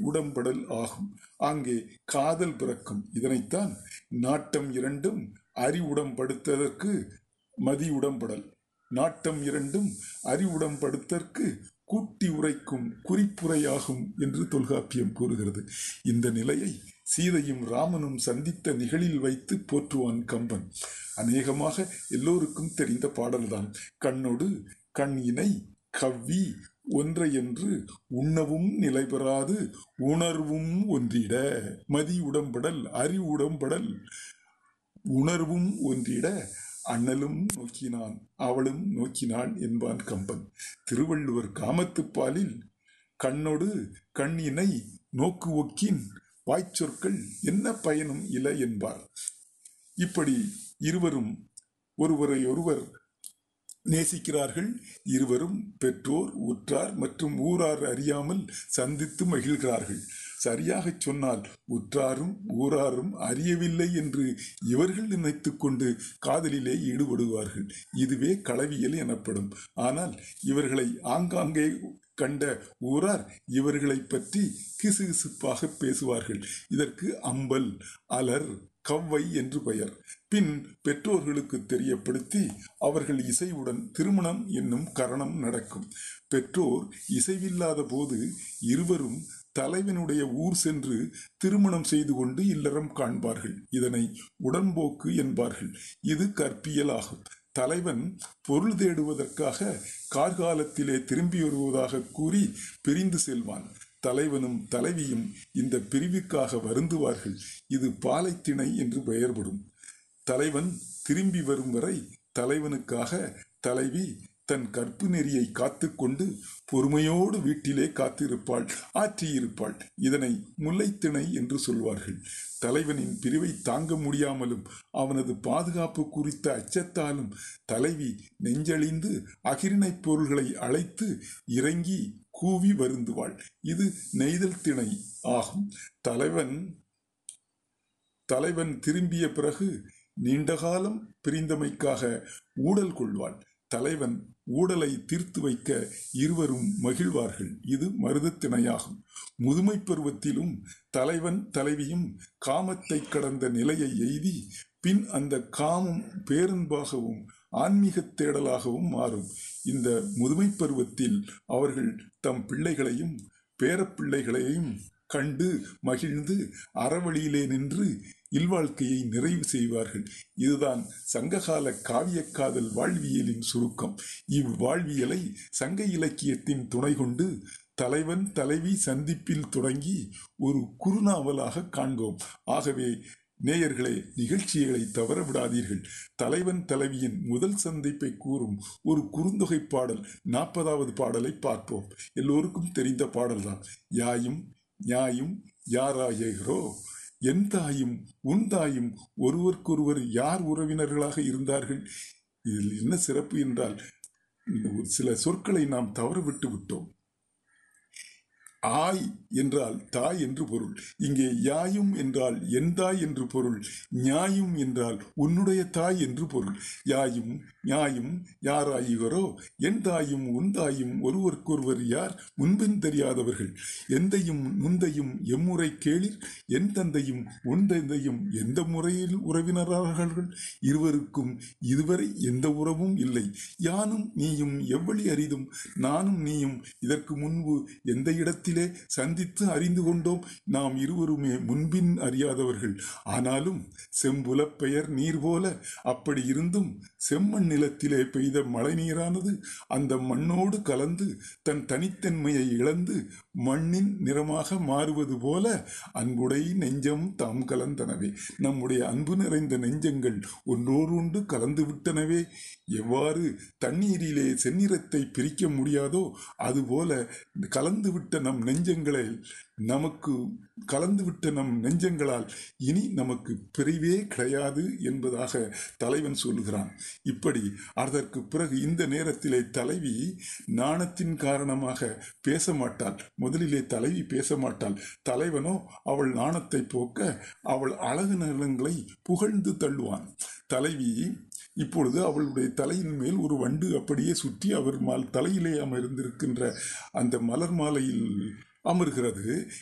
உடம்படல் ஆகும் அங்கே காதல் பிறக்கும் இதனைத்தான் நாட்டம் இரண்டும் அறிவுடம்படுத்ததற்கு மதி உடம்படல் நாட்டம் இரண்டும் அறிவுடம்படுத்தற்கு கூட்டி உரைக்கும் குறிப்புரையாகும் என்று தொல்காப்பியம் கூறுகிறது இந்த நிலையை சீதையும் ராமனும் சந்தித்த நிகழில் வைத்து போற்றுவான் கம்பன் அநேகமாக எல்லோருக்கும் தெரிந்த பாடல்தான் கண்ணொடு கண் இணை கவ்வி ஒன்றையென்று உண்ணவும் நிலை பெறாது உணர்வும் ஒன்றிட மதி உடம்படல் அறி உடம்படல் உணர்வும் ஒன்றிட அண்ணலும் நோக்கினான் அவளும் நோக்கினாள் என்பான் கம்பன் திருவள்ளுவர் காமத்துப்பாலில் கண்ணொடு கண்ணினை நோக்கு ஒக்கின் வாய்ச்சொற்கள் என்ன பயனும் இல என்பார் இப்படி இருவரும் ஒருவரை ஒருவர் நேசிக்கிறார்கள் இருவரும் பெற்றோர் உற்றார் மற்றும் ஊரார் அறியாமல் சந்தித்து மகிழ்கிறார்கள் சரியாக சொன்னால் உற்றாரும் ஊராரும் அறியவில்லை என்று இவர்கள் நினைத்துக் கொண்டு காதலிலே ஈடுபடுவார்கள் இதுவே களவியல் எனப்படும் ஆனால் இவர்களை ஆங்காங்கே கண்ட ஊரார் இவர்களை பற்றி கிசுகிசுப்பாக பேசுவார்கள் இதற்கு அம்பல் அலர் கவ்வை என்று பெயர் பின் பெற்றோர்களுக்கு தெரியப்படுத்தி அவர்கள் இசைவுடன் திருமணம் என்னும் கரணம் நடக்கும் பெற்றோர் இசைவில்லாத போது இருவரும் தலைவனுடைய ஊர் சென்று திருமணம் செய்து கொண்டு இல்லறம் காண்பார்கள் இதனை உடன்போக்கு என்பார்கள் இது கற்பியல் ஆகும் தலைவன் பொருள் தேடுவதற்காக கார்காலத்திலே திரும்பி வருவதாக கூறி பிரிந்து செல்வான் தலைவனும் தலைவியும் இந்த பிரிவுக்காக வருந்துவார்கள் இது பாலைத்திணை என்று பெயர்படும் தலைவன் திரும்பி வரும் வரை தலைவனுக்காக தலைவி தன் கற்பு நெறியை காத்துக்கொண்டு பொறுமையோடு வீட்டிலே காத்திருப்பாள் ஆற்றியிருப்பாள் இதனை முல்லைத்திணை என்று சொல்வார்கள் தலைவனின் பிரிவை தாங்க முடியாமலும் அவனது பாதுகாப்பு குறித்த அச்சத்தாலும் தலைவி நெஞ்சழிந்து அகிரிணைப் பொருள்களை அழைத்து இறங்கி கூவி வருந்துவாள் இது நெய்தல் திணை ஆகும் தலைவன் தலைவன் திரும்பிய பிறகு நீண்ட காலம் பிரிந்தமைக்காக ஊடல் கொள்வாள் தலைவன் ஊடலை தீர்த்து வைக்க இருவரும் மகிழ்வார்கள் இது மருதத்திணையாகும் முதுமை பருவத்திலும் தலைவன் தலைவியும் காமத்தை கடந்த நிலையை எய்தி பின் அந்த காமம் பேரன்பாகவும் ஆன்மீக தேடலாகவும் மாறும் இந்த முதுமை பருவத்தில் அவர்கள் தம் பிள்ளைகளையும் பேரப்பிள்ளைகளையும் கண்டு மகிழ்ந்து அறவழியிலே நின்று இல்வாழ்க்கையை நிறைவு செய்வார்கள் இதுதான் சங்ககால காவியக்காதல் வாழ்வியலின் சுருக்கம் இவ்வாழ்வியலை சங்க இலக்கியத்தின் துணை கொண்டு தலைவன் தலைவி சந்திப்பில் தொடங்கி ஒரு குறுநாவலாக காண்போம் ஆகவே நேயர்களே நிகழ்ச்சிகளை தவற விடாதீர்கள் தலைவன் தலைவியின் முதல் சந்திப்பை கூறும் ஒரு குறுந்தொகை பாடல் நாற்பதாவது பாடலை பார்ப்போம் எல்லோருக்கும் தெரிந்த பாடல்தான் யாயும் நியாயும் யாராயோ என் தாயும் உன் தாயும் ஒருவருக்கொருவர் யார் உறவினர்களாக இருந்தார்கள் இதில் என்ன சிறப்பு என்றால் சில சொற்களை நாம் தவறு விட்டு விட்டோம் ஆய் என்றால் தாய் என்று பொருள் இங்கே யாயும் என்றால் என் தாய் என்று பொருள் நியாயும் என்றால் உன்னுடைய தாய் என்று பொருள் யாயும் நியாயும் யாராயுகரோ என் தாயும் உன் தாயும் ஒருவருக்கொருவர் யார் முன்பின் தெரியாதவர்கள் எந்தையும் முந்தையும் எம்முறை கேளிர் என் தந்தையும் உன் தந்தையும் எந்த முறையில் உறவினரார்கள் இருவருக்கும் இதுவரை எந்த உறவும் இல்லை யானும் நீயும் எவ்வளி அரிதும் நானும் நீயும் இதற்கு முன்பு எந்த இடத்தில் இடத்திலே சந்தித்து அறிந்து கொண்டோம் நாம் இருவருமே முன்பின் அறியாதவர்கள் ஆனாலும் செம்புல பெயர் நீர் போல அப்படி இருந்தும் செம்மண் நிலத்திலே பெய்த மழை நீரானது அந்த மண்ணோடு கலந்து தன் தனித்தன்மையை இழந்து மண்ணின் நிறமாக மாறுவது போல அன்புடை நெஞ்சம் தாம் கலந்தனவே நம்முடைய அன்பு நிறைந்த நெஞ்சங்கள் ஒன்றோடு கலந்து விட்டனவே எவ்வாறு தண்ணீரிலே செந்நிறத்தை பிரிக்க முடியாதோ அதுபோல கலந்துவிட்ட நம் நெஞ்சங்களை நமக்கு கலந்துவிட்ட நம் நெஞ்சங்களால் இனி நமக்கு பிரிவே கிடையாது என்பதாக தலைவன் சொல்லுகிறான் இப்படி அதற்கு பிறகு இந்த நேரத்திலே தலைவி நாணத்தின் காரணமாக பேச மாட்டாள் முதலிலே தலைவி பேச மாட்டாள் தலைவனோ அவள் நாணத்தை போக்க அவள் அழகு நலங்களை புகழ்ந்து தள்ளுவான் தலைவி இப்பொழுது அவளுடைய தலையின் மேல் ஒரு வண்டு அப்படியே சுற்றி அவர் மால் தலையிலே அமர்ந்திருக்கின்ற அந்த மலர் மாலையில் அமர்கிறது